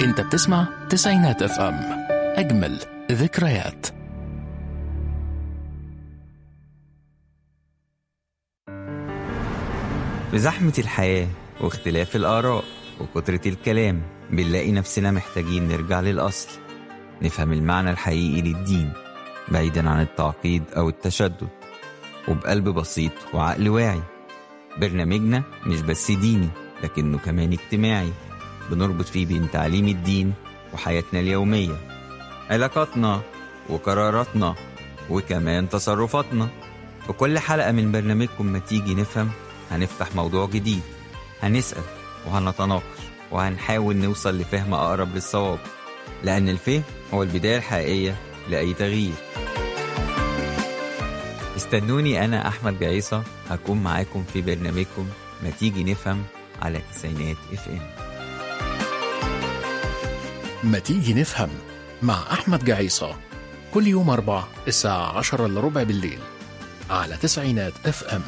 انت بتسمع تسعينات اف ام اجمل ذكريات في زحمة الحياة واختلاف الآراء وكترة الكلام بنلاقي نفسنا محتاجين نرجع للأصل نفهم المعنى الحقيقي للدين بعيدا عن التعقيد أو التشدد وبقلب بسيط وعقل واعي برنامجنا مش بس ديني لكنه كمان اجتماعي بنربط فيه بين تعليم الدين وحياتنا اليومية علاقاتنا وقراراتنا وكمان تصرفاتنا في كل حلقة من برنامجكم ما تيجي نفهم هنفتح موضوع جديد هنسأل وهنتناقش وهنحاول نوصل لفهم أقرب للصواب لأن الفهم هو البداية الحقيقية لأي تغيير استنوني أنا أحمد جعيصة هكون معاكم في برنامجكم ما تيجي نفهم على تسعينات اف ام ما تيجي نفهم مع أحمد جعيصة كل يوم أربع الساعة عشرة إلا ربع بالليل على تسعينات اف ام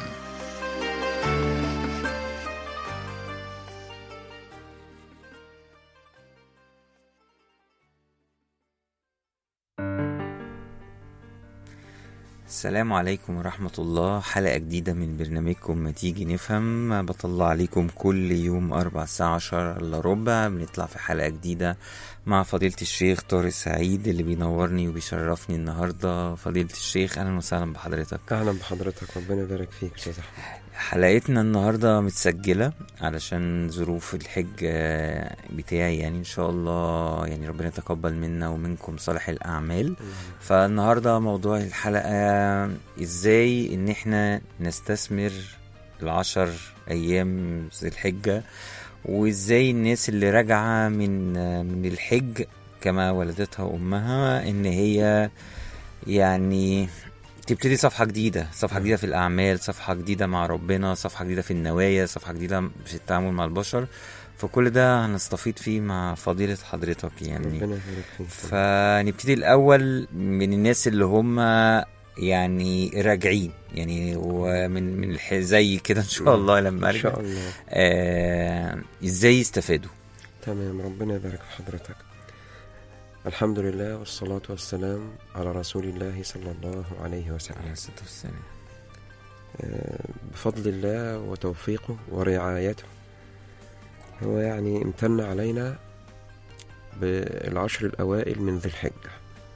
السلام عليكم ورحمة الله حلقة جديدة من برنامجكم ما تيجي نفهم بطلع عليكم كل يوم أربع الساعة عشر إلا ربع بنطلع في حلقة جديدة مع فضيلة الشيخ طارق سعيد اللي بينورني وبيشرفني النهاردة فضيلة الشيخ أهلا وسهلا بحضرتك اهلا بحضرتك ربنا يبارك فيك استاذ احمد حلقتنا النهاردة متسجلة علشان ظروف الحج آه، بتاعي يعني إن شاء الله يعني ربنا يتقبل منا ومنكم صالح الأعمال فالنهاردة موضوع الحلقة إزاي إن إحنا نستثمر العشر أيام ذي الحجة وإزاي الناس اللي راجعة من آه، من الحج كما ولدتها أمها إن هي يعني تبتدي صفحة جديدة صفحة جديدة في الأعمال صفحة جديدة مع ربنا صفحة جديدة في النوايا صفحة جديدة في التعامل مع البشر فكل ده هنستفيد فيه مع فضيلة حضرتك يعني ربنا يبارك فيك فنبتدي الأول من الناس اللي هم يعني راجعين يعني ومن من الح... زي كده ان شاء الله لما ان ارجع شاء الله آه... ازاي يستفادوا تمام ربنا يبارك في حضرتك الحمد لله والصلاة والسلام على رسول الله صلى الله عليه عليه وسلم الصلاه والسلام آه، بفضل الله وتوفيقه ورعايته هو يعني امتن علينا بالعشر الأوائل من ذي الحجة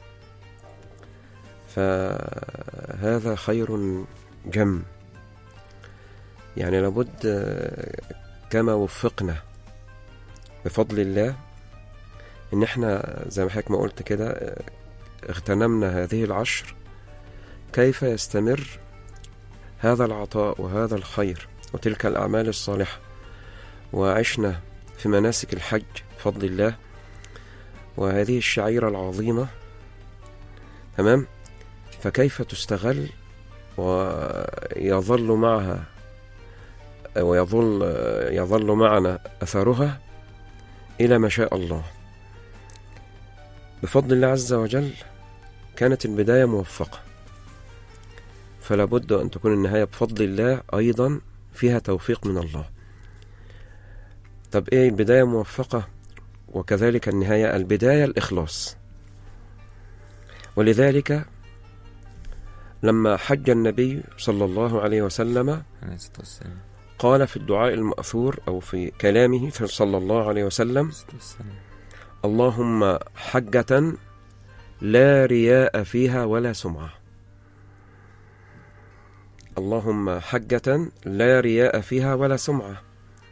فهذا خير جم يعني لابد آه، كما وفقنا بفضل الله ان احنا زي ما حضرتك ما قلت كده آه، اغتنمنا هذه العشر كيف يستمر هذا العطاء وهذا الخير وتلك الأعمال الصالحة وعشنا في مناسك الحج بفضل الله وهذه الشعيرة العظيمة تمام فكيف تستغل ويظل معها ويظل يظل معنا أثرها إلى ما شاء الله بفضل الله عز وجل كانت البداية موفقة فلا بد أن تكون النهاية بفضل الله أيضا فيها توفيق من الله طب إيه البداية موفقة وكذلك النهاية البداية الإخلاص ولذلك لما حج النبي صلى الله عليه وسلم عليه الصلاه والسلام قال في الدعاء المأثور أو في كلامه صلى الله عليه وسلم عليه الصلاة والسلام. اللهم حجة لا رياء فيها ولا سمعة اللهم حجة لا رياء فيها ولا سمعة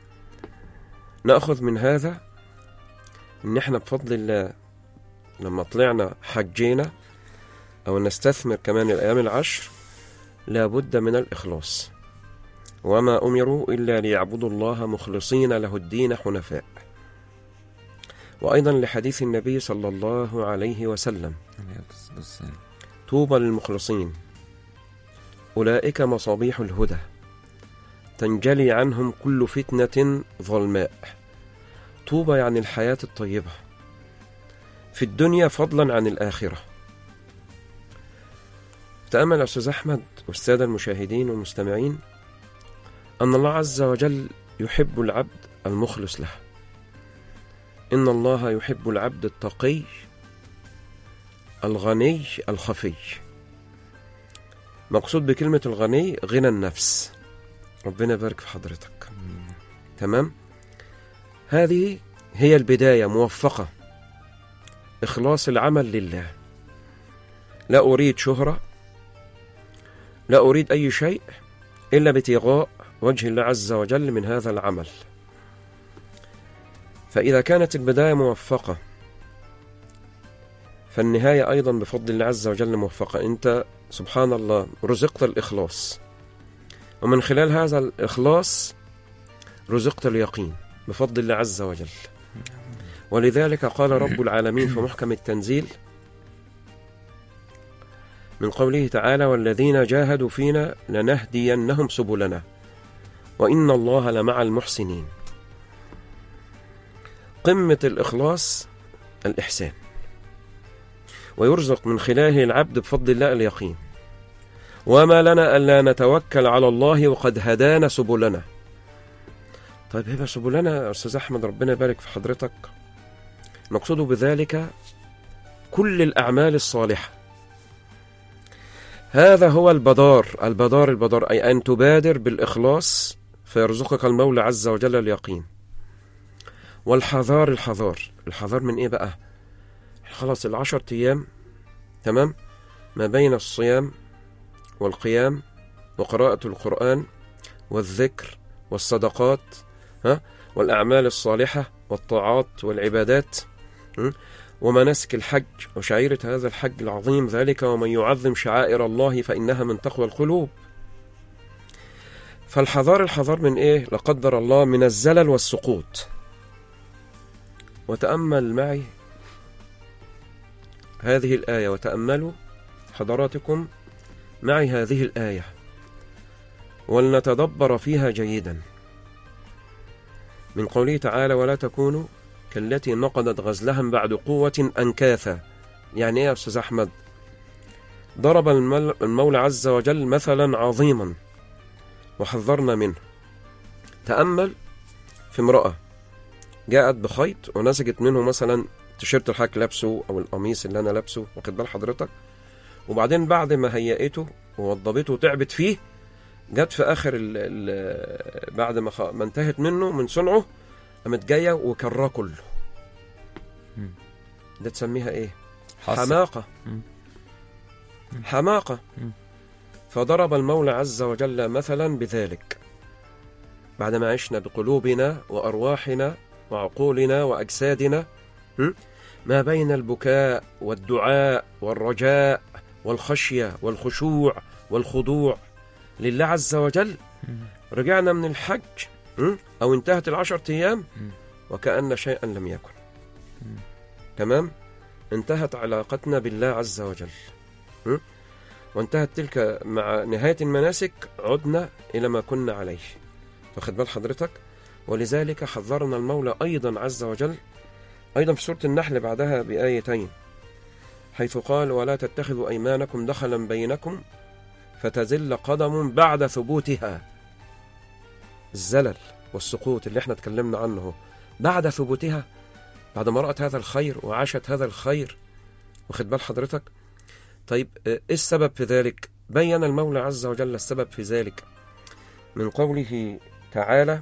نأخذ من هذا إن إحنا بفضل الله لما طلعنا حجينا أو نستثمر كمان الأيام العشر لابد من الإخلاص وما أمروا إلا ليعبدوا الله مخلصين له الدين حنفاء وأيضا لحديث النبي صلى الله عليه وسلم عليه الصلاة والسلام. طوبى للمخلصين أولئك مصابيح الهدى تنجلي عنهم كل فتنة ظلماء طوبى يعني الحياة الطيبة في الدنيا فضلا عن الآخرة تأمل يا أستاذ أحمد والسادة المشاهدين والمستمعين أن الله عز وجل يحب العبد المخلص له إن الله يحب العبد التقي الغني الخفي مقصود بكلمة الغني غنى النفس ربنا يبارك في حضرتك تمام هذه هي البداية موفقة إخلاص العمل لله لا أريد شهرة لا أريد أي شيء إلا ابتغاء وجه الله عز وجل من هذا العمل فإذا كانت البداية موفقة فالنهاية أيضا بفضل الله عز وجل موفقة أنت سبحان الله رزقت الإخلاص ومن خلال هذا الإخلاص رزقت اليقين بفضل الله عز وجل ولذلك قال رب العالمين في محكم التنزيل من قوله تعالى والذين جاهدوا فينا لنهدينهم سبلنا وإن الله لمع المحسنين قمة الإخلاص الإحسان ويرزق من خلاله العبد بفضل الله اليقين وما لنا ألا نتوكل على الله وقد هدانا سبلنا طيب هبة سبلنا يا أستاذ أحمد ربنا يبارك في حضرتك مقصود بذلك كل الأعمال الصالحة هذا هو البدار البدار البدار أي أن تبادر بالإخلاص فيرزقك المولى عز وجل اليقين والحذار الحذار الحذار من إيه بقى خلاص العشر أيام تمام ما بين الصيام والقيام وقراءة القرآن والذكر والصدقات ها والأعمال الصالحة والطاعات والعبادات م? ومناسك الحج وشعيرة هذا الحج العظيم ذلك ومن يعظم شعائر الله فإنها من تقوى القلوب فالحذار الحذار من إيه لا قدر الله من الزلل والسقوط وتأمل معي هذه الآية وتأملوا حضراتكم معي هذه الآية ولنتدبر فيها جيدا من قوله تعالى ولا تكونوا كالتي نقضت غزلها بعد قوة أنكاثا يعني إيه يا أستاذ أحمد ضرب المل- المولى عز وجل مثلا عظيما وحذرنا منه تأمل في امرأة جاءت بخيط ونسجت منه مثلا تيشيرت الحاج لابسه او القميص اللي انا لابسه واخد بال حضرتك وبعدين بعد ما هيئته ووضبته وتعبت فيه جت في اخر ال ال بعد ما, خ... ما انتهت منه من صنعه قامت جايه وكراه كله مم. ده تسميها ايه؟ حصل. حماقه مم. حماقه مم. فضرب المولى عز وجل مثلا بذلك بعدما عشنا بقلوبنا وارواحنا وعقولنا واجسادنا م? ما بين البكاء والدعاء والرجاء والخشيه والخشوع والخضوع لله عز وجل رجعنا من الحج م? او انتهت العشر ايام وكأن شيئا لم يكن تمام انتهت علاقتنا بالله عز وجل م? وانتهت تلك مع نهاية المناسك عدنا إلى ما كنا عليه واخد بال حضرتك ولذلك حذرنا المولى أيضا عز وجل أيضا في سورة النحل بعدها بآيتين حيث قال ولا تتخذوا أيمانكم دخلا بينكم فتزل قدم بعد ثبوتها الزلل والسقوط اللي احنا اتكلمنا عنه بعد ثبوتها بعد ما رأت هذا الخير وعاشت هذا الخير واخد بال حضرتك طيب ايه السبب في ذلك بين المولى عز وجل السبب في ذلك من قوله تعالى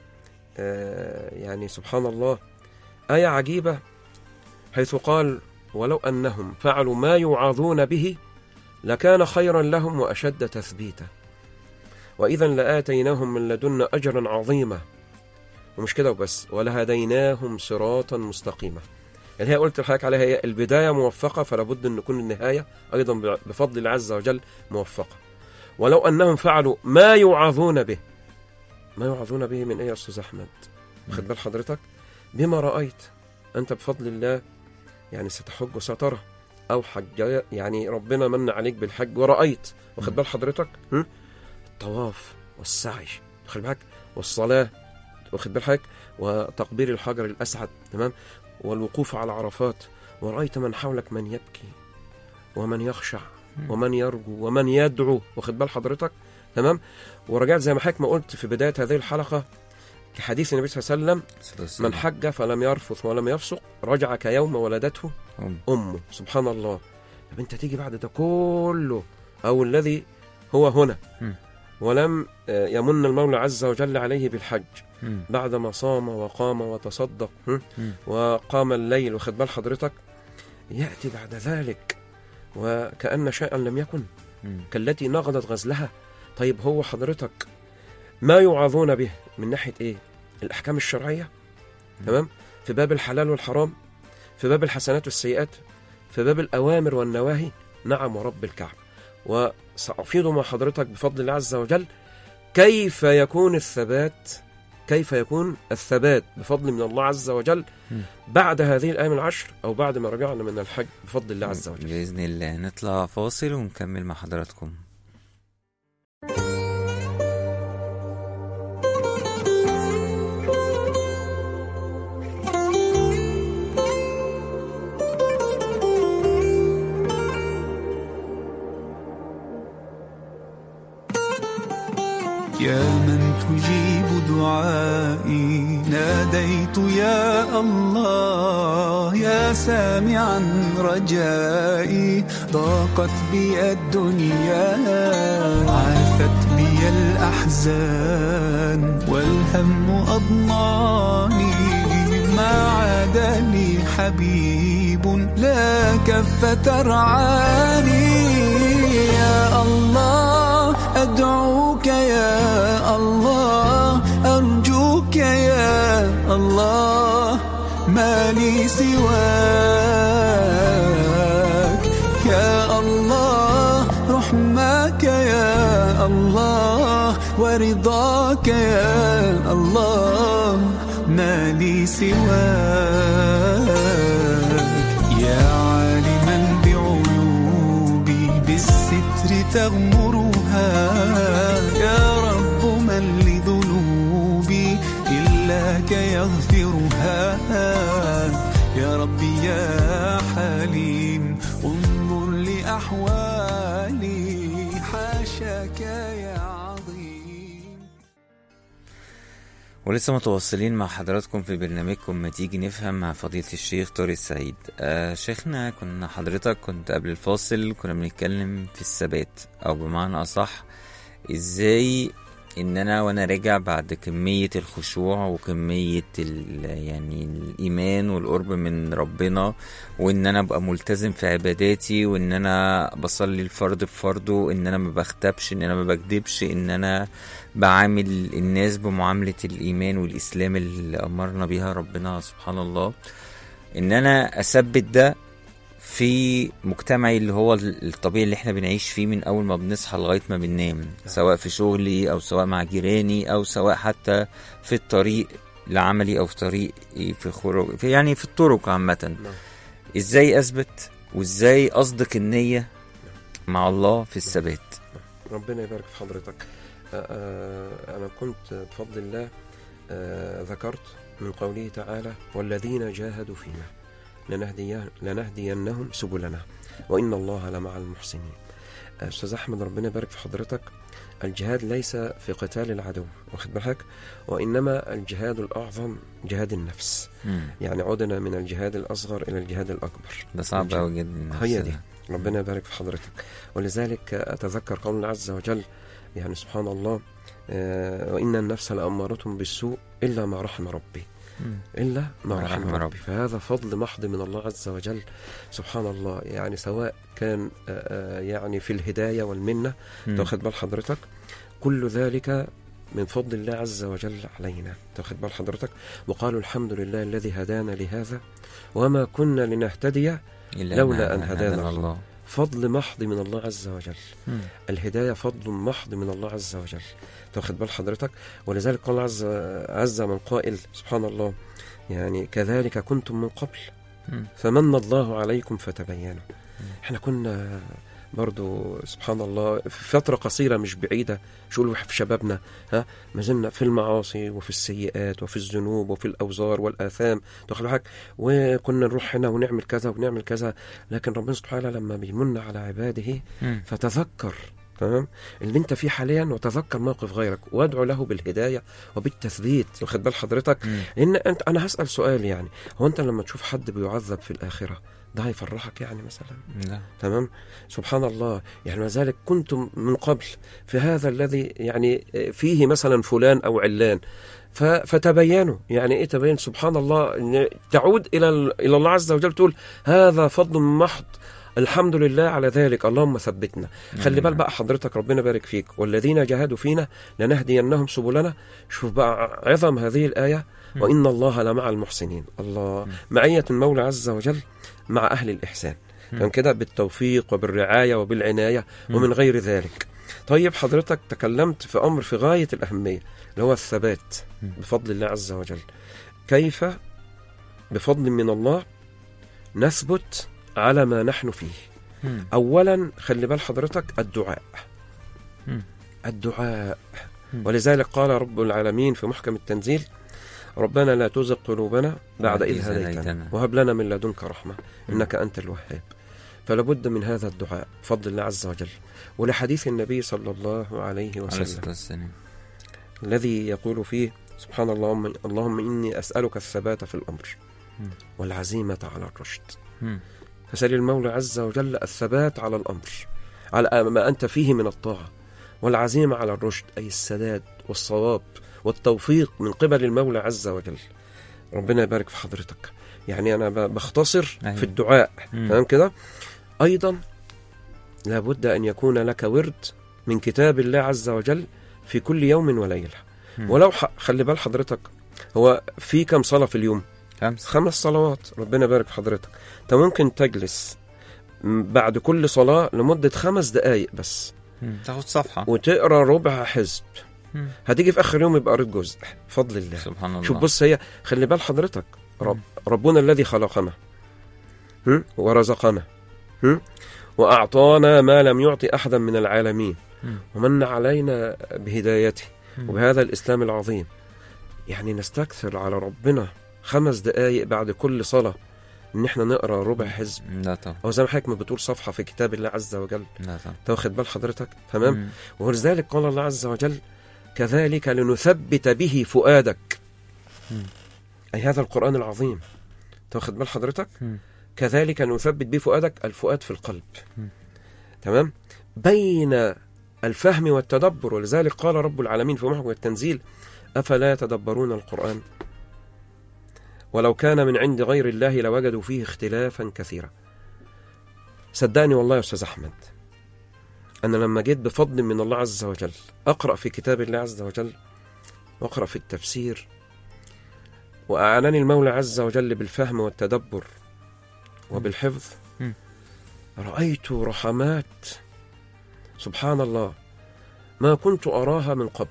آه يعني سبحان الله آية عجيبة حيث قال ولو أنهم فعلوا ما يوعظون به لكان خيرا لهم وأشد تثبيتا وإذا لآتيناهم من لدنا أجرا عظيما ومش كده وبس ولهديناهم صراطا مستقيما اللي هي قلت لحضرتك عليها هي البداية موفقة فلا بد أن تكون النهاية أيضا بفضل الله عز وجل موفقة ولو أنهم فعلوا ما يوعظون به ما يوعظون به من إيه يا أستاذ أحمد خد بال حضرتك بما رأيت أنت بفضل الله يعني ستحج وسترى أو حج يعني ربنا من عليك بالحج ورأيت واخد بال حضرتك م? الطواف والسعي واخد بالك والصلاة واخد بال حضرتك وتقبيل الحجر الأسعد تمام والوقوف على عرفات ورأيت من حولك من يبكي ومن يخشع ومن يرجو ومن يدعو واخد بال حضرتك تمام ورجعت زي ما حضرتك ما قلت في بداية هذه الحلقة كحديث النبي صلى الله عليه وسلم من حج فلم يرفث ولم يفسق رجع كيوم ولدته أم. امه سبحان الله طب انت تيجي بعد ده كله او الذي هو هنا مم. ولم آه، يمن المولى عز وجل عليه بالحج مم. بعدما صام وقام وتصدق هم؟ مم. وقام الليل واخد بال حضرتك ياتي بعد ذلك وكأن شيئا لم يكن مم. كالتي نغضت غزلها طيب هو حضرتك ما يوعظون به من ناحيه ايه الاحكام الشرعيه تمام في باب الحلال والحرام في باب الحسنات والسيئات في باب الاوامر والنواهي نعم ورب الكعبه وسافيض مع حضرتك بفضل الله عز وجل كيف يكون الثبات كيف يكون الثبات بفضل من الله عز وجل مم. بعد هذه الايام العشر او بعد ما رجعنا من الحج بفضل الله عز وجل بإذن الله نطلع فاصل ونكمل مع حضراتكم يا من تجيب دعائي ناديت يا الله يا سامعا رجائي ضاقت بي الدنيا عافت بي الأحزان والهم أضناني ما عاد لي حبيب لا كف ترعاني يا الله أدعوك يا الله أرجوك يا الله ما لي سواك يا الله رحمك يا الله ورضاك يا الله ما لي سواك يا عالما بعيوبي بالستر تغمرها يا رب من لذنوبي إلاك يغفرها يا ربي يا حليم انظر لأحوالي حاشاك يا عظيم ولسه متواصلين مع حضراتكم في برنامجكم ما تيجي نفهم مع فضيلة الشيخ طارق السعيد آه شيخنا كنا حضرتك كنت قبل الفاصل كنا بنتكلم في الثبات او بمعنى اصح ازاي ان انا وانا راجع بعد كمية الخشوع وكمية ال يعني الايمان والقرب من ربنا وان انا ابقى ملتزم في عباداتي وان انا بصلي الفرض بفرضه ان انا ما بختبش ان انا ما بكدبش ان انا بعامل الناس بمعاملة الإيمان والإسلام اللي أمرنا بيها ربنا سبحان الله إن أنا أثبت ده في مجتمعي اللي هو الطبيعي اللي احنا بنعيش فيه من أول ما بنصحى لغاية ما بننام سواء في شغلي أو سواء مع جيراني أو سواء حتى في الطريق لعملي أو في طريق في خروج في يعني في الطرق عامة نعم. إزاي أثبت وإزاي أصدق النية مع الله في الثبات ربنا يبارك في حضرتك آه، آه، أنا كنت بفضل الله آه، ذكرت من قوله تعالى والذين جاهدوا فينا لنهدي لنهدينهم سبلنا وإن الله لمع المحسنين آه، أستاذ أحمد ربنا يبارك في حضرتك الجهاد ليس في قتال العدو واخد بالك وإنما الجهاد الأعظم جهاد النفس مم. يعني عدنا من الجهاد الأصغر إلى الجهاد الأكبر ده صعب الجهاد. أوي جدا هي النفس دي ده. ربنا يبارك في حضرتك ولذلك أتذكر قول الله عز وجل يعني سبحان الله آه، وإن النفس لأمارة بالسوء إلا ما رحم ربي مم. إلا ما ما رحم رحم ربي ربي. فهذا فضل محض من الله عز وجل سبحان الله يعني سواء كان آه، آه، يعني في الهداية والمنة مم. تاخد بال حضرتك كل ذلك من فضل الله عز وجل علينا تاخد بال حضرتك وقالوا الحمد لله الذي هدانا لهذا وما كنا لنهتدي إلا لولا ما أن هدانا الله فضل محض من الله عز وجل مم. الهداية فضل محض من الله عز وجل تاخد بال حضرتك ولذلك قال عز, عز من قائل سبحان الله يعني كذلك كنتم من قبل مم. فمن الله عليكم فتبينوا احنا كنا برضو سبحان الله في فترة قصيرة مش بعيدة شو في شبابنا ها ما زلنا في المعاصي وفي السيئات وفي الذنوب وفي الأوزار والآثام تاخد بالك وكنا نروح هنا ونعمل كذا ونعمل كذا لكن ربنا سبحانه لما بيمن على عباده مم. فتذكر تمام اللي انت فيه حاليا وتذكر موقف غيرك وادعو له بالهدايه وبالتثبيت واخد بال حضرتك مم. لان انت انا هسال سؤال يعني هو انت لما تشوف حد بيعذب في الاخره ده هيفرحك يعني مثلا لا تمام سبحان الله يعني لذلك كنتم من قبل في هذا الذي يعني فيه مثلا فلان او علان ف- فتبينوا يعني ايه تبين سبحان الله ان تعود الى ال- الى الله عز وجل تقول هذا فضل محض الحمد لله على ذلك اللهم ثبتنا خلي بال بقى حضرتك ربنا بارك فيك والذين جاهدوا فينا لنهدينهم سبلنا شوف بقى عظم هذه الآية وإن الله لمع المحسنين الله معية المولى عز وجل مع أهل الإحسان كان كده بالتوفيق وبالرعاية وبالعناية ومن غير ذلك طيب حضرتك تكلمت في أمر في غاية الأهمية اللي هو الثبات بفضل الله عز وجل كيف بفضل من الله نثبت على ما نحن فيه مم. اولا خلي بال حضرتك الدعاء مم. الدعاء مم. ولذلك قال رب العالمين في محكم التنزيل ربنا لا تزغ قلوبنا بعد إذ هديتنا وهب لنا من لدنك رحمة إنك أنت الوهاب فلا بد من هذا الدعاء بفضل الله عز وجل ولحديث النبي صلى الله عليه عليه وسلم الصلاة والسلام الذي يقول فيه سبحان الله اللهم إني أسألك الثبات في الأمر مم. والعزيمة على الرشد مم. فسأل المولى عز وجل الثبات على الأمر على ما أنت فيه من الطاعة والعزيمة على الرشد أي السداد والصواب والتوفيق من قبل المولى عز وجل ربنا يبارك في حضرتك يعني أنا ب- بختصر أيوة. في الدعاء مم. تمام كده أيضا لابد أن يكون لك ورد من كتاب الله عز وجل في كل يوم وليلة مم. ولو ح... خلي بال حضرتك هو في كم صلاة في اليوم خمس خمس صلوات ربنا يبارك في حضرتك انت ممكن تجلس م- بعد كل صلاة لمدة خمس دقايق بس مم. تاخد صفحة وتقرا ربع حزب مم. هتيجي في اخر يوم يبقى قريت جزء بفضل الله سبحان الله شوف بص هي خلي بال حضرتك رب ربنا الذي خلقنا هم؟ ورزقنا هم؟ واعطانا ما لم يعطي احدا من العالمين مم. ومن علينا بهدايته مم. وبهذا الاسلام العظيم يعني نستكثر على ربنا خمس دقايق بعد كل صلاه ان احنا نقرا ربع حزب لا طبعا او زي ما حضرتك ما بتقول صفحه في كتاب الله عز وجل لا طبعا انت واخد بال حضرتك تمام مم. ولذلك قال الله عز وجل كذلك لنثبت به فؤادك مم. أي هذا القرآن العظيم تاخد بال حضرتك مم. كذلك نثبت به فؤادك الفؤاد في القلب مم. تمام بين الفهم والتدبر ولذلك قال رب العالمين في محكم التنزيل أفلا يتدبرون القرآن ولو كان من عند غير الله لوجدوا فيه اختلافا كثيرا صدقني والله يا أستاذ أحمد أنا لما جيت بفضل من الله عز وجل أقرأ في كتاب الله عز وجل وأقرأ في التفسير وأعانني المولى عز وجل بالفهم والتدبر وبالحفظ مم. رأيت رحمات سبحان الله ما كنت أراها من قبل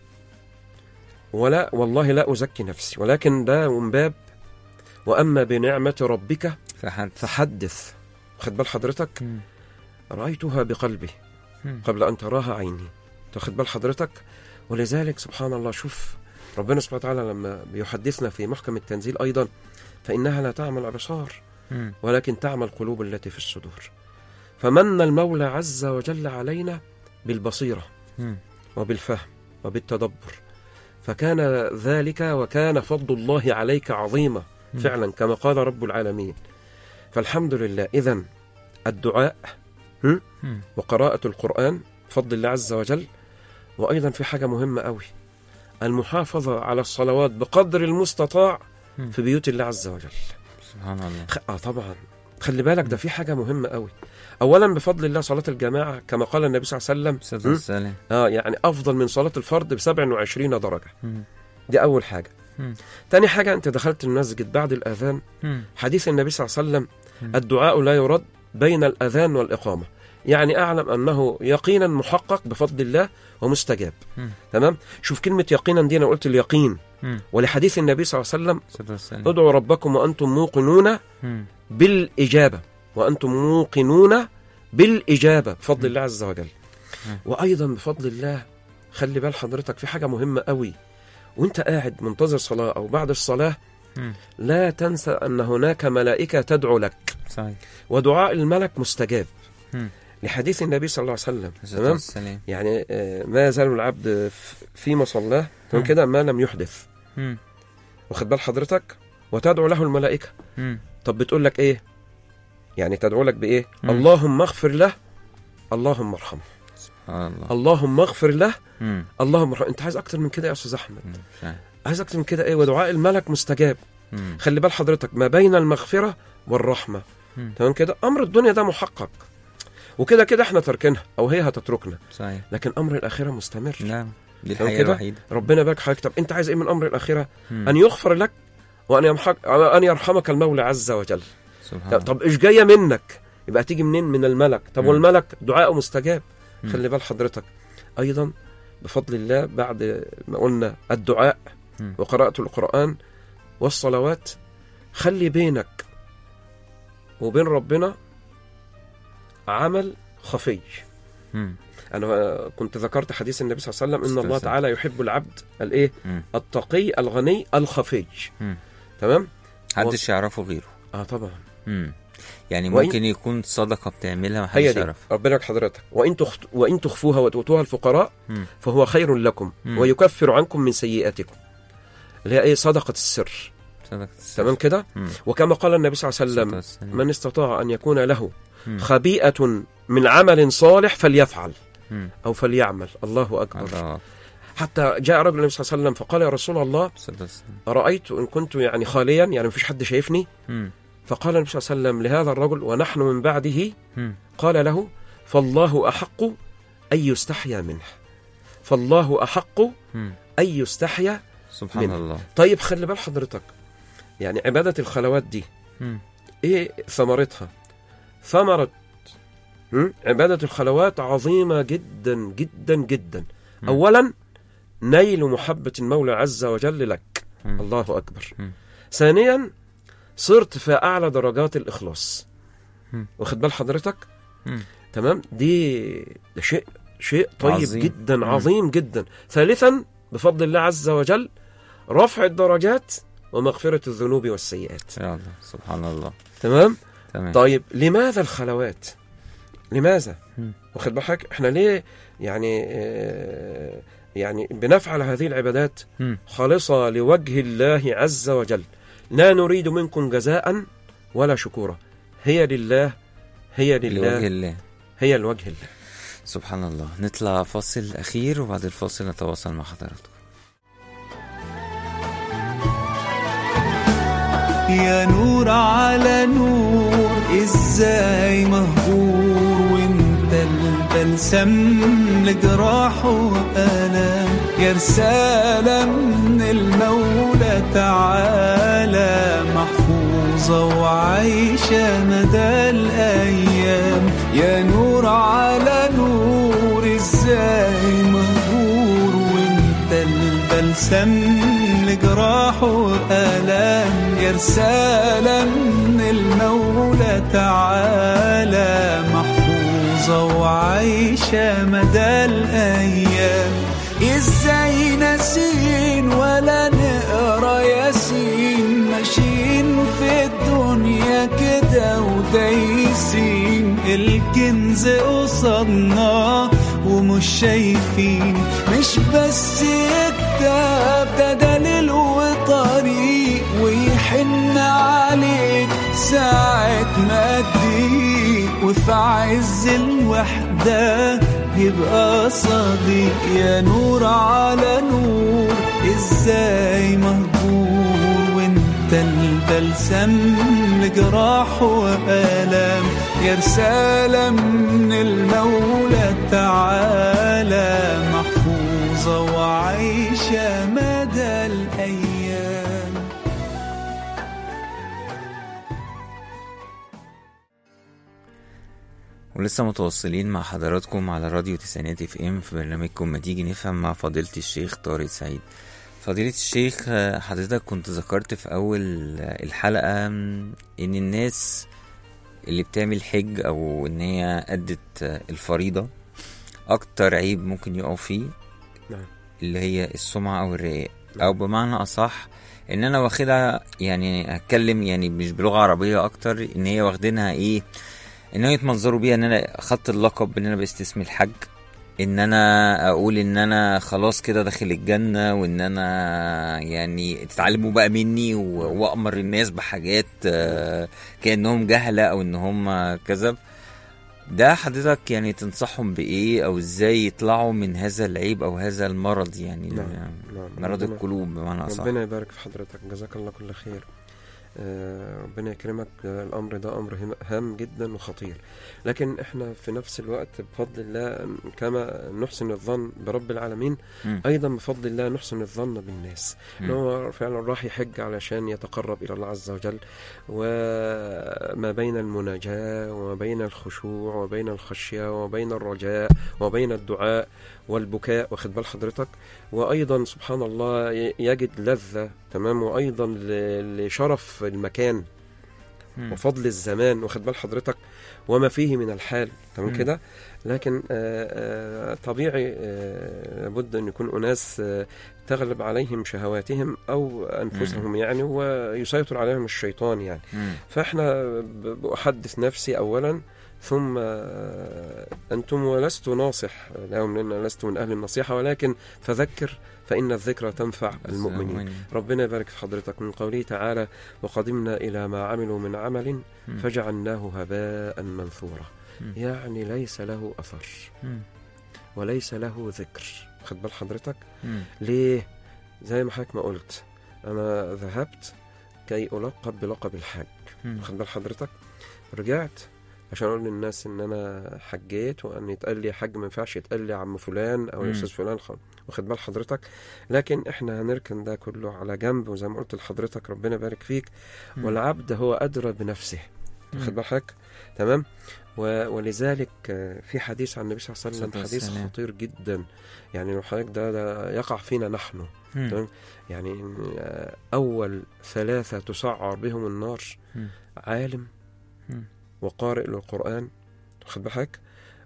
ولا والله لا أزكي نفسي ولكن ده من باب وأما بنعمة ربك فحد فحدث خد بال حضرتك مم. رأيتها بقلبي مم. قبل أن تراها عيني تاخد بال حضرتك ولذلك سبحان الله شوف ربنا سبحانه وتعالى لما بيحدثنا في محكم التنزيل أيضا فإنها لا تعمل الأبصار مم. ولكن تعمى القلوب التي في الصدور فمن المولى عز وجل علينا بالبصيرة مم. وبالفهم وبالتدبر فكان ذلك وكان فضل الله عليك عظيما مم. فعلا كما قال رب العالمين فالحمد لله إذا الدعاء هم؟ مم. وقراءة القرآن بفضل الله عز وجل وأيضا في حاجة مهمة قوي المحافظة على الصلوات بقدر المستطاع مم. في بيوت الله عز وجل سبحان الله خ... آه طبعا خلي بالك ده في حاجة مهمة قوي أولا بفضل الله صلاة الجماعة كما قال النبي صلى الله عليه الصلاة وسلم م? والسلام آه يعني أفضل من صلاة الفرد ب 27 درجة مم. دي أول حاجة مم. تاني حاجة أنت دخلت المسجد بعد الأذان مم. حديث النبي صلى الله عليه وسلم مم. الدعاء لا يرد بين الأذان والإقامة يعني أعلم أنه يقينا محقق بفضل الله ومستجاب مم. تمام شوف كلمة يقينا دي أنا قلت اليقين مم. ولحديث النبي صلى الله عليه وسلم الصلاة والسلام ادعوا ربكم وأنتم موقنون مم. بالإجابة وأنتم موقنون بالإجابة بفضل الله عز وجل مم. وأيضا بفضل الله خلي بال حضرتك في حاجة مهمة قوي وانت قاعد منتظر صلاة أو بعد الصلاة مم. لا تنسى أن هناك ملائكة تدعو لك صحيح ودعاء الملك مستجاب مم. لحديث النبي صلى الله عليه وسلم الصلاة تمام والسلام يعني آه، ما يزال العبد ف- في مصلاه تمام مم. كده ما لم يحدث مم. واخد بال حضرتك وتدعو له الملائكه مم. طب بتقول لك ايه يعني تدعو لك بايه مم. اللهم اغفر له اللهم ارحمه سبحان الله اللهم اغفر له مم. اللهم ارحمه انت عايز اكتر من كده يا استاذ احمد مم. مش عارف. عايز اكتر من كده ايه ودعاء الملك مستجاب مم. خلي بال حضرتك ما بين المغفره والرحمه مم. تمام كده امر الدنيا ده محقق وكده كده احنا تركنها او هي هتتركنا صحيح لكن امر الاخره مستمر نعم دي تمام الحقيقة كده؟ الوحيدة ربنا بارك حضرتك طب انت عايز ايه من امر الاخره مم. ان يغفر لك وان يمحك ان يرحمك المولى عز وجل سبحان طب, الله طب ايش جايه منك يبقى تيجي منين من الملك طب مم. والملك دعاءه مستجاب مم. خلي بال حضرتك ايضا بفضل الله بعد ما قلنا الدعاء مم. وقراءة القرآن والصلوات خلي بينك وبين ربنا عمل خفي مم. انا كنت ذكرت حديث النبي صلى الله عليه وسلم ان الله استاذ. تعالى يحب العبد الايه مم. التقي الغني الخفي مم. تمام محدش يعرفه غيره اه طبعا مم. يعني وإن- ممكن يكون صدقة بتعملها هي محدش دي يعرف ربنا يبارك حضرتك وان تخت... وان تخفوها وتؤتوها الفقراء مم. فهو خير لكم مم. ويكفر عنكم من سيئاتكم اللي هي ايه صدقه السر صدقة السر. تمام كده مم. وكما قال النبي صلى الله عليه الصلاة وسلم والسلام. من استطاع ان يكون له مم. خبيئه من عمل صالح فليفعل مم. او فليعمل الله اكبر الله حتى جاء رجل النبي صلى الله عليه وسلم فقال يا رسول الله الصلاة والسلام. ارايت ان كنت يعني خاليا يعني مفيش حد شايفني مم. فقال النبي صلى الله عليه وسلم لهذا الرجل ونحن من بعده مم. قال له فالله احق ان يستحيا منه فالله احق مم. ان يستحيا سبحان منه. الله طيب خلي بال حضرتك يعني عباده الخلوات دي مم. ايه ثمرتها ثمرة م? عبادة الخلوات عظيمة جدا جدا جدا مم. أولا نيل محبة المولى عز وجل لك مم. الله أكبر مم. ثانيا صرت في أعلى درجات الإخلاص مم. واخد بال حضرتك مم. تمام دي ده شيء شيء طيب عظيم. جدا مم. عظيم جدا ثالثا بفضل الله عز وجل رفع الدرجات ومغفرة الذنوب والسيئات يا الله سبحان الله تمام تمام طيب لماذا الخلوات لماذا مم. واخد بالك احنا ليه يعني آه، يعني بنفعل هذه العبادات مم. خالصة لوجه الله عز وجل لا نريد منكم جزاء ولا شكورا هي لله هي لوجه لله الله هي لوجه الله سبحان الله نطلع فاصل أخير وبعد الفاصل نتواصل مع حضراتكم يا نور على نور ازاي مهجور وانت البلسم لجراح والام يا رسالة من المولى تعالى محفوظة وعايشة مدى الأيام يا نور على نور ازاي مهجور وانت البلسم لجراح وآلام يا رسالة من المولى تعالى محفوظة وعايشة مدى الأيام ازاي ناسين ولا نقرا ياسين ماشيين في الدنيا كده ودايسين الكنز قصادنا ومش شايفين مش بس كتاب ده دليل وطريق ويحن عليك ساعة ما تضيق وفي عز الوحدة يبقى صديق يا نور على نور ازاي مهجور وانت البلسم لجراح وآلام يا رسالة من المولى تعالى محفوظة وعايشة مدى الأيام ولسه متواصلين مع حضراتكم على راديو تسعينات اف ام في برنامجكم ما تيجي نفهم مع فضيلة الشيخ طارق سعيد فضيلة الشيخ آه، حضرتك كنت ذكرت في أول آه، الحلقة م، إن الناس اللي بتعمل حج أو إن هي أدت آه، الفريضة أكتر عيب ممكن يقعوا فيه نعم. اللي هي السمعة أو الرياء أو بمعنى أصح إن أنا واخدها يعني هتكلم يعني مش بلغة عربية أكتر إن هي واخدينها إيه ان هو يتمنظروا بيها ان انا اخدت اللقب ان انا باسم الحج ان انا اقول ان انا خلاص كده داخل الجنه وان انا يعني تتعلموا بقى مني و- وامر الناس بحاجات آه، كانهم جهله او ان هم كذب ده حضرتك يعني تنصحهم بايه او ازاي يطلعوا من هذا العيب او هذا المرض يعني نعم. نعم مرض ربنا- القلوب بمعنى اصح ربنا يبارك في حضرتك جزاك الله كل خير آه، ربنا يكرمك آه، الامر ده امر هم- هام جدا وخطير لكن احنا في نفس الوقت بفضل الله كما نحسن الظن برب العالمين مم. ايضا بفضل الله نحسن الظن بالناس مم. ان هو فعلا راح يحج علشان يتقرب الى الله عز وجل وما بين المناجاه وما بين الخشوع وبين الخشيه وبين الرجاء وبين الدعاء والبكاء واخد بال حضرتك وايضا سبحان الله ي- يجد لذه تمام وايضا ل- لشرف المكان مم. وفضل الزمان واخد بال حضرتك وما فيه من الحال تمام مم. كده لكن آه، آه، طبيعي آه، لابد ان يكون اناس آه، تغلب عليهم شهواتهم او انفسهم يعني ويسيطر عليهم الشيطان يعني مم. فاحنا ب- بأحدث نفسي اولا ثم آه، انتم ولست ناصح لهم لان لست من اهل النصيحه ولكن فذكر فان الذكرى تنفع المؤمنين ربنا يبارك في حضرتك من قوله تعالى وقدمنا إلى ما عملوا من عمل مم. فجعلناه هباء منثورا مم. يعني ليس له أثر مم. وليس له ذكر خد بال حضرتك مم. ليه زي ما حضرتك ما قلت أنا ذهبت كي ألقب بلقب الحاج مم. خد بال حضرتك رجعت عشان اقول للناس ان انا حجيت وان يتقال لي حج ما ينفعش يتقال لي عم فلان او مم. الاستاذ فلان خ- واخد بال حضرتك لكن احنا هنركن ده كله على جنب وزي ما قلت لحضرتك ربنا يبارك فيك مم. والعبد هو ادرى بنفسه واخد بال حضرتك تمام و- ولذلك آه، في حديث عن النبي صلى الله عليه وسلم الصلاة حديث والسلام. خطير جدا يعني لو حضرتك ده, ده يقع فينا نحن مم. تمام يعني إن، آه، اول ثلاثه تسعر بهم النار مم. عالم مم. وقارئ للقرآن واخد بالك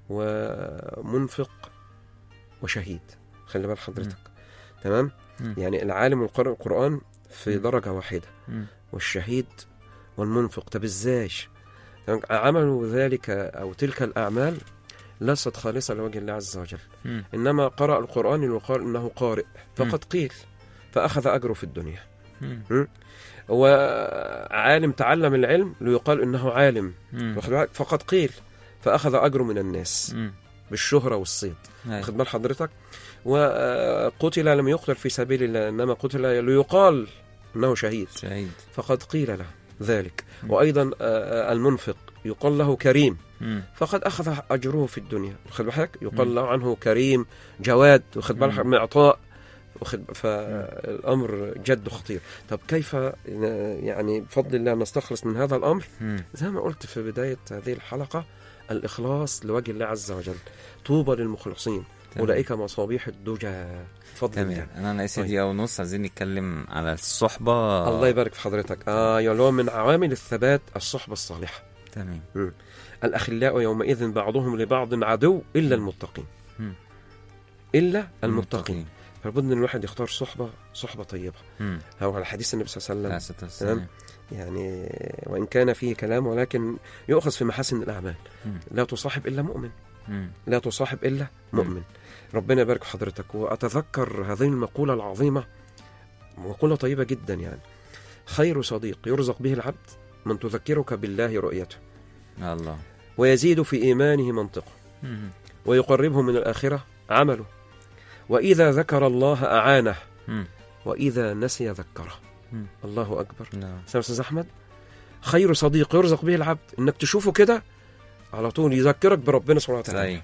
ومنفق وشهيد خلي بال حضرتك تمام مم. يعني العالم والقارئ القرآن في مم. درجة واحدة مم. والشهيد والمنفق طب ازاي تمام؟ عملوا ذلك أو تلك الأعمال ليست خالصة لوجه الله عز وجل مم. إنما قرأ القرآن وقال إنه قارئ فقد قيل فأخذ أجره في الدنيا مم. وعالم تعلم العلم ليقال إنه عالم مم. واخد بالك فقد قيل فأخذ أجره من الناس مم. بالشهرة والصيت أيوة. واخد بال حضرتك وقتل لم يقتل في سبيل الله إنما قتل ليقال إنه شهيد شهيد فقد قيل له ذلك م. وأيضا آه، المنفق يقال له كريم مم. فقد أخذ أجره في الدنيا واخد بالك يقال م. له عنه كريم جواد واخد بالك م. معطاء واخد فالأمر جد خطير طب كيف يعني بفضل الله نستخلص من هذا الأمر مم. زي ما قلت في بداية هذه الحلقة الإخلاص لوجه الله عز وجل طوبى للمخلصين تمام. أولئك مصابيح الدجى بفضل تمام الله انا ناقص طيب. دقيقه ونص عايزين نتكلم على الصحبه الله يبارك في حضرتك آه اللي هو من عوامل الثبات الصحبة الصالحة تمام الأخلاء يومئذ بعضهم لبعض عدو إلا المتقين مم. إلا المتقين فلابد ان الواحد يختار صحبه صحبه طيبه مم. او على حديث النبي صلى الله عليه عليه وسلم الصلاة والسلام. يعني وان كان فيه كلام ولكن يؤخذ في محاسن الاعمال مم. لا تصاحب الا مؤمن مم. لا تصاحب الا مؤمن ربنا يبارك في حضرتك واتذكر هذه المقوله العظيمه مقوله طيبه جدا يعني خير صديق يرزق به العبد من تذكرك بالله رؤيته الله ويزيد في ايمانه منطقه مم. ويقربه من الاخره عمله واذا ذكر الله اعانه مم. واذا نسي ذكره مم. الله اكبر نعم. سلام استاذ احمد خير صديق يرزق به العبد انك تشوفه كده على طول يذكرك بربنا سبحانه وتعالى طيب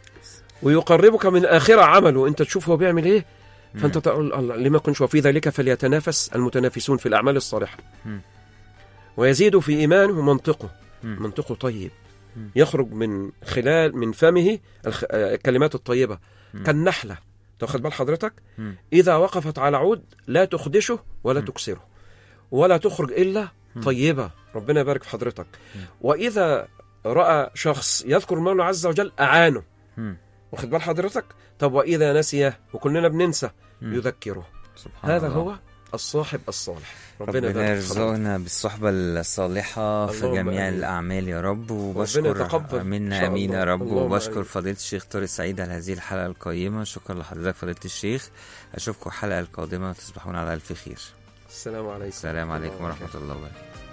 ويقربك من الاخره عمله انت تشوف هو بيعمل ايه فانت مم. تقول الله لما كنش وفي ذلك فليتنافس المتنافسون في الاعمال الصالحه مم. ويزيد في ايمانه منطقه مم. منطقه طيب مم. يخرج من خلال من فمه الخ... آه، الكلمات الطيبه مم. كالنحله تاخد بال حضرتك مم. إذا وقفت على عود لا تخدشه ولا م. تكسره ولا تخرج إلا م. طيبة ربنا يبارك في حضرتك م. وإذا رأى شخص يذكر المولى عز وجل أعانه مم. واخد بال حضرتك طب وإذا نسي وكلنا بننسى مم. يذكره سبحان هذا الله. هو الصاحب الصالح ربنا, ربنا يبارك في حضرتك. يرزقنا بالصحبة الصالحة في اللهم جميع آمين. الأعمال يا رب وبشكر يتقبل إن منا شاء أمين يا الله. رب اللهم وبشكر آمين. فضيلة الشيخ طارق سعيد على هذه الحلقة القيمة شكرا لحضرتك فضيلة الشيخ أشوفكم الحلقة القادمة وتصبحون على ألف خير السلام عليكم السلام ورحمة عليكم الله ورحمة الله وبركاته